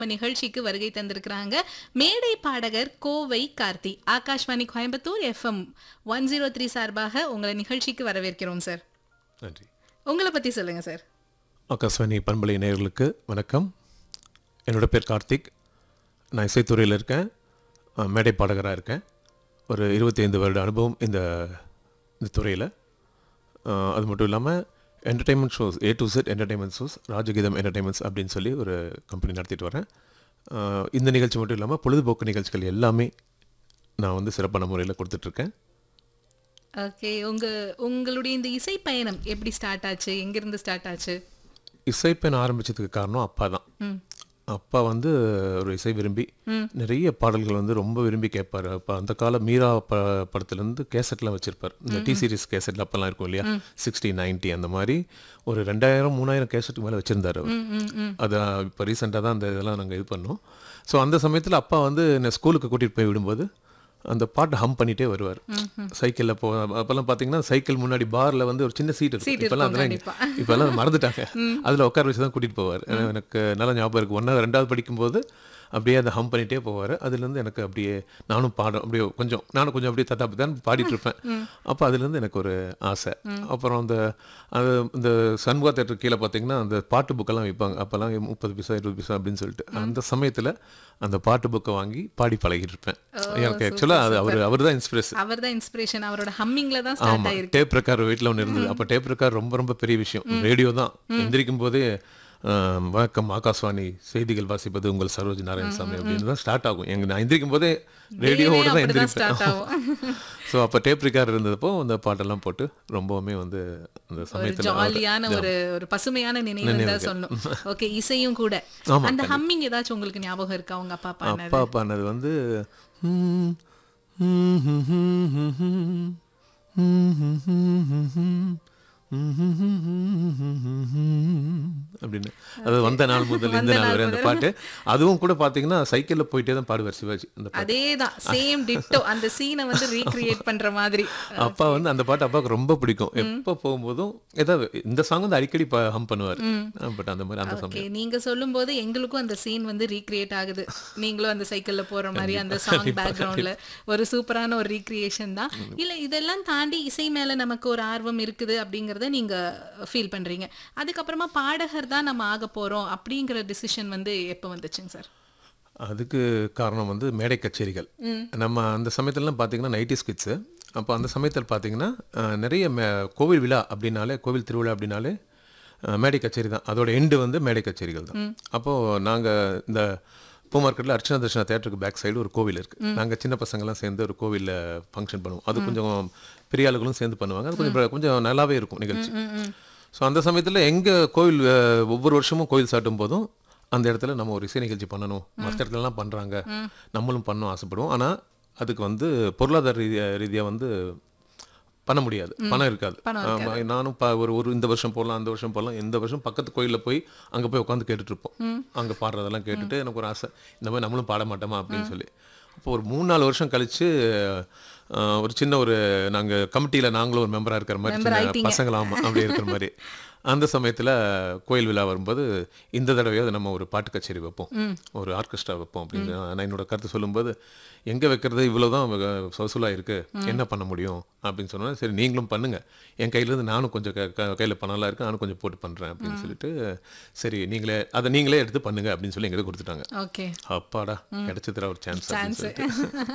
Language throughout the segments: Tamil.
இப்ப நிகழ்ச்சிக்கு வருகை தந்திருக்கிறாங்க மேடை பாடகர் Kovai Karthi Akashvani Coimbatore FM one zero three சார்பாக உங்களை நிகழ்ச்சிக்கு வரவேற்கிறோம் சார் நன்றி உங்களை பத்தி சொல்லுங்க சார் ஆகாஷ்வாணி பண்பலை நேயர்களுக்கு வணக்கம் என்னோட பேர் கார்த்திக் நான் இசைத்துறையில் இருக்கேன் அஹ், மேடை பாடகராக இருக்கேன் ஒரு 25 வருட அனுபவம் இந்த இந்த துறையில் அஹ், அது மட்டும் இல்லாமல் entertainment shows A to Z entertainment shows Rajageetham entertainments அப்படின்னு சொல்லி ஒரு கம்பெனி நடத்திட்டு வரேன் அஹ், இந்த நிகழ்ச்சி மட்டும் இல்லாமல் பொழுதுபோக்கு நிகழ்ச்சிகள் எல்லாமே நான் வந்து சிறப்பான முறையில் கொடுத்துட்ருக்கேன் ஓகே உங்க உங்களுடைய இந்த இசை பயணம் எப்படி ஸ்டார்ட் ஆச்சு எங்கிருந்து ஸ்டார்ட் ஆச்சு இசைப்பெண் ஆரம்பிச்சதுக்கு காரணம் அப்பா தான் ம் அப்பா வந்து ஒரு இசை விரும்பி நிறைய பாடல்கள் வந்து ரொம்ப விரும்பி கேட்பாரு அப்போ அந்த கால மீரா ப படத்துலேருந்து கேசட்லாம் வச்சிருப்பார் இந்த டி சீரிஸ் கேசட்ல அப்போல்லாம் இருக்கும் இல்லையா சிக்ஸ்டி நைன்ட்டி அந்த மாதிரி ஒரு ரெண்டாயிரம் மூணாயிரம் கேசட்டுக்கு மேலே வச்சிருந்தாரு அவர் ம், ம் ம் அது இப்போ ரீசெண்டாக தான் அந்த இதெல்லாம் நாங்கள் இது பண்ணோம் ஸோ அந்த சமயத்தில் அப்பா வந்து என்னை ஸ்கூலுக்கு கூட்டிகிட்டு போய் விடும்போது அந்த பாட்டு ஹம் பண்ணிட்டே வருவார் சைக்கிளில் போ அப்போல்லாம் பார்த்தீங்கன்னா சைக்கிள் முன்னாடி பார்ல வந்து ஒரு சின்ன சீட் இருக்கும் இப்போல்லாம் அதெல்லாம் கண்டிப்பா. இப்போல்லாம் மறந்துட்டாங்க அதில் உட்கார வச்சு தான் கூட்டிகிட்டு போவார் ஏன்னா எனக்கு நல்ல ஞாபகம் இருக்குது ஒன்றாவது ரெண்டாவது படிக்கும்போது அப்படியே அதை ஹம் பண்ணிகிட்டே போவார் அதுலேருந்து எனக்கு அப்படியே நானும் பாடம் அப்படியே கொஞ்சம் நானும் கொஞ்சம் அப்படியே தத்தா தான் பாடிட்டு இருப்பேன் அப்போ அதுலேருந்து எனக்கு ஒரு ஆசை அப்புறம் அந்த அது இந்த சண்முகா தேட்டர் கீழே பார்த்தீங்கன்னா அந்த பாட்டு புக்கெல்லாம் விற்பாங்க அப்போல்லாம் முப்பது பைசா இருபது பைசா அப்படின்னு சொல்லிட்டு அந்த சமயத்தில் அந்த பாட்டு புக்கை வாங்கி பாடி பழகிட்டு இருப்பேன் எனக்கு ஆக்சுவலாக அது அவர் அவர் தான் இன்ஸ்பிரேஷன் அவர் தான் இன்ஸ்பிரேஷன் அவரோட ஹம்மிங்ல தான் ஸ்டார்ட் ஆமா ஆயிருக்கு டேப் ரெக்கார்ட் வீட்டில் ஒன்று இருந்தது அப்போ டேப் ரெக்கார்ட் ரொம்ப ரொம்ப பெரிய விஷயம் ரேடியோ தான் எந்திரிக்கும் போதே ஆம், வணக்கம் ஆகாஷ்வாணி செய்திகள் வாசிப்பது உங்கள் சரோஜ் நாராயணசாமி அப்படின்னு தான் ஸ்டார்ட் ஆகும் எங்க நான் எந்திரிக்கும் போதே ரேடியோவோட தான் அப்படிதான் ஸ்டார்ட் எந்திரிப்பேன் ஆகும் ஸோ அப்போ டேப் ரெக்கார்ட் இருந்தப்போ அந்த பாட்டெல்லாம் போட்டு ரொம்பவுமே வந்து அந்த ஒரு சமயத்தில் ஜாலியான ஒரு ஒரு பசுமையான நினைவு தான் சொல்லணும் ஓகே இசையும் கூட அந்த ஹம்மிங் ஏதாச்சும் உங்களுக்கு ஞாபகம் இருக்கா உங்க அப்பா பாடினது அப்பா பண்ணது வந்து ம், ம், ம், ம், ம், ம், ம், ம், ம், அப்படின்னு அது வந்த நாள் முதல் இந்த நாள் வரை அந்த பாட்டு அதுவும் கூட பாத்தீங்கன்னா சைக்கிள்ல போயிட்டே தான் பாடுவார் சிவாஜி அந்த பாட்டு அதேதான் சேம் டிட்டோ அந்த சீனை வந்து ரீக்ரியேட் பண்ற மாதிரி அப்பா வந்து அந்த பாட்டு அப்பாவுக்கு ரொம்ப பிடிக்கும் எப்போ போகும்போதும் ஏதாவது இந்த சாங் வந்து அடிக்கடி ஹம் பண்ணுவார் பட் அந்த மாதிரி அந்த சமயம் ஓகே நீங்க சொல்லும்போது எங்களுக்கும் அந்த சீன் வந்து ரீக்ரியேட் ஆகுது நீங்களும் அந்த சைக்கிள்ல போற மாதிரி அந்த சாங் பேக்ரவுண்ட்ல ஒரு சூப்பரான ஒரு ரீக்ரியேஷன் தான் இல்ல இதெல்லாம் தாண்டி இசை மேல நமக்கு ஒரு ஆர்வம் இருக்குது அப்படிங்கறத நீங்க ஃபீல் பண்றீங்க அதுக்கப்புறமா பாடகர் தான் நம்ம ஆக போறோம் அப்படிங்கிற டிசிஷன் வந்து எப்போ வந்துச்சுங்க சார் அதுக்கு காரணம் வந்து மேடை கச்சேரிகள் நம்ம அந்த சமயத்துலலாம் பார்த்தீங்கன்னா நைட்டி ஸ்கிட்ஸு அப்போ அந்த சமயத்தில் பார்த்தீங்கன்னா அஹ், நிறைய மே கோவில் விழா அப்படின்னாலே கோவில் திருவிழா அப்படின்னாலே அஹ், மேடை கச்சேரி தான் அதோட எண்டு வந்து மேடை கச்சேரிகள் தான் அப்போது நாங்கள் இந்த பூ மார்க்கெட்டில் அர்ச்சனா தர்ஷனா தேட்டருக்கு பேக் சைடு ஒரு கோவில் இருக்குது நாங்கள் சின்ன பசங்கள்லாம் சேர்ந்து ஒரு கோவிலில் ஃபங்க்ஷன் பண்ணுவோம் அது கொஞ்சம் பெரிய ஆளுகளும் சேர்ந்து பண்ணுவாங்க அது கொஞ்சம் கொஞ்சம் நல்லாவே இருக்கும் நிகழ்ச்சி ஸோ அந்த சமயத்தில் எங்கள் கோவில் அஹ், ஒவ்வொரு வருஷமும் கோவில் சாட்டும் போதும் அந்த இடத்துல நம்ம ஒரு இசை நிகழ்ச்சி பண்ணணும் மற்ற இடத்துலலாம் பண்ணுறாங்க நம்மளும் பண்ணணும் ஆசைப்படுவோம் ஆனால் அதுக்கு வந்து பொருளாதார ரீதியா ரீதியாக வந்து பண்ண முடியாது பணம் இருக்காது ஆமா, நானும் ப- ஒரு ஒரு இந்த வருஷம் போடலாம் அந்த வருஷம் போடலாம் இந்த வருஷம் பக்கத்து கோயிலில் போய் அங்கே போய் உட்காந்து கேட்டுட்டு இருப்போம் அங்கே பாடுறதெல்லாம் கேட்டுட்டு எனக்கு ஒரு ஆசை இந்த மாதிரி நம்மளும் பாட மாட்டோமா அப்படின்னு சொல்லி அப்போ ஒரு மூணு நாலு வருஷம் கழிச்சு அஹ், ஒரு சின்ன ஒரு நாங்கள் கமிட்டியில் நாங்களும் ஒரு மெம்பராக இருக்கிற மாதிரி சின்ன பசங்களாம் அப்படி இருக்கிற மாதிரி அந்த சமயத்தில் கோயில் விழா வரும்போது இந்த தடவையாவது நம்ம ஒரு பாட்டு கச்சேரி வைப்போம் ஒரு ஆர்கெஸ்ட்ரா வைப்போம் அப்படின்னு நான் என்னோட கருத்து சொல்லும்போது எங்கே வைக்கிறது இவ்வளோதான் வசூலாக இருக்குது என்ன பண்ண முடியும் அப்படின்னு சொன்னா சரி நீங்களும் பண்ணுங்க என் கையிலேருந்து நானும் கொஞ்சம் கையில் பணம்லாம் இருக்கு நானும் கொஞ்சம் போட்டு பண்ணுறேன் அப்படின்னு சொல்லிட்டு சரி நீங்களே அதை நீங்களே எடுத்து பண்ணுங்க அப்படின்னு சொல்லி எங்கிட்ட கொடுத்துட்டாங்க ஓகே அப்பாடா கிடைச்சதுல ஒரு சான்ஸ் அப்படின்னு சொல்லிட்டு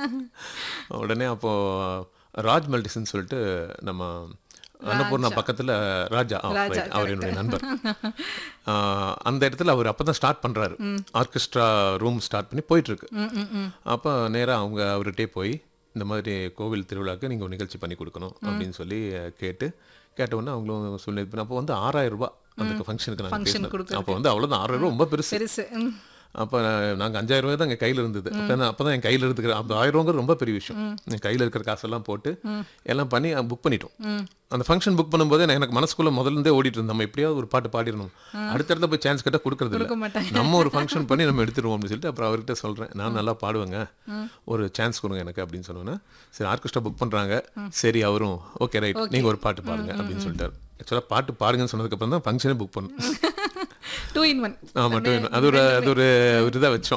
உடனே அப்போ ராஜ் மெல்டிசன் சொல்லிட்டு நம்ம அன்னபூர்ணா பக்கத்துல ராஜா ஆ, right. அவர் என்னுடைய நண்பர் ஆ, அந்த இடத்துல அவர் அப்பதான் ஸ்டார்ட் பண்றாரு ஆர்கெஸ்ட்ரா ரூம் ஸ்டார்ட் பண்ணி போயிட்டு இருக்கு அப்போ நேரா அவங்க அவர்கிட்டே போய் இந்த மாதிரி கோவில் திருவிழாக்கு நீங்க ஒரு நிகழ்ச்சி பண்ணி கொடுக்கணும் அப்படின்னு சொல்லி அஹ், கேட்டு கேட்ட உடனே அவங்களும் சொல்லி இது பண்ணி- அப்போ வந்து ஆறாயிரம் ரூபாய் அந்த ஃபங்க்ஷனுக்கு நாங்கள் பேசினோம் அப்போ வந்து அவ்வளோதான் ஆறாயிரம் ரூபாய் ரொம்ப பெருசு பெருசு ம். அப்போ நாங்கள் அஞ்சாயிரம் ரூபாய் தான் எங்கள் கையில் இருந்தது அப்போ தான் அப்போ தான் என் கையில் இருக்கிற அந்த ஆயிரம் ரூபாங்கிறது ரொம்ப பெரிய விஷயம் என் கையில் இருக்கிற காசெல்லாம் போட்டு எல்லாம் பண்ணி புக் பண்ணிட்டோம் அந்த ஃபங்க்ஷன் புக் பண்ணும்போது நான் எனக்கு மனசுக்குள்ள முதல்ல இருந்தே ஓடிட்டு இருந்தோம் நம்ம எப்படியாவது ஒரு பாட்டு பாடிடணும் அடுத்த இடத்துல போய் சான்ஸ் கேட்டால் கொடுக்கறது கொடுக்க இல்லை மாட்டாங்க. நம்ம ஒரு ஃபங்க்ஷன் பண்ணி நம்ம எடுத்துருவோம் அப்படின்னு சொல்லிட்டு அப்புறம் அவர்கிட்ட சொல்கிறேன் நான் நல்லா பாடுவேங்க ஒரு சான்ஸ் கொடுங்க எனக்கு அப்படின்னு சொன்னோன்னே சரி ஆர்கெஸ்ட்ரா புக் பண்ணுறாங்க சரி அவரும் ஓகே ரைட் நீங்கள் ஒரு பாட்டு பாடுங்க அப்படின்னு சொல்லிட்டாரு ஆக்சுவலாக பாட்டு பாடுங்கன்னு சொன்னதுக்கப்புறம் தான் ஃபங்க்ஷனே புக் பண்ணோம் டூ இன் ஒன் ஆமாம் அது ஒரு அது ஒரு ஒரு இதாக வச்சோம்